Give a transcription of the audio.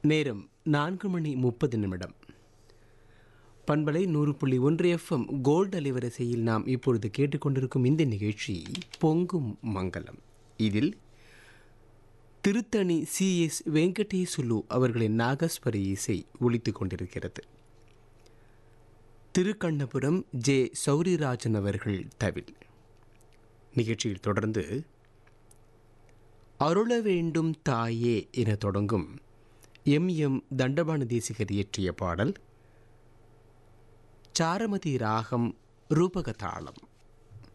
நேரம் நான்கு மணி முப்பது நிமிடம் பண்பலை நூறு புள்ளி ஒன்று எஃப்எம் கோல்டு அலைவரிசையில் நாம் இப்பொழுது கேட்டுக்கொண்டிருக்கும் இந்த நிகழ்ச்சி பொங்கும் மங்கலம் இதில் திருத்தணி சி எஸ் வெங்கடேசுலு அவர்களின் நாகஸ்வர இசை ஒலித்துக் கொண்டிருக்கிறது திருக்கண்ணபுரம் ஜே சௌரிராஜன் அவர்கள் தவில் நிகழ்ச்சியில் தொடர்ந்து அருள வேண்டும் தாயே என தொடங்கும் எம் எம் தண்டபாணி தேசிகர் இயற்றிய பாடல் சாரமதி ராகம் ரூபகதாளம்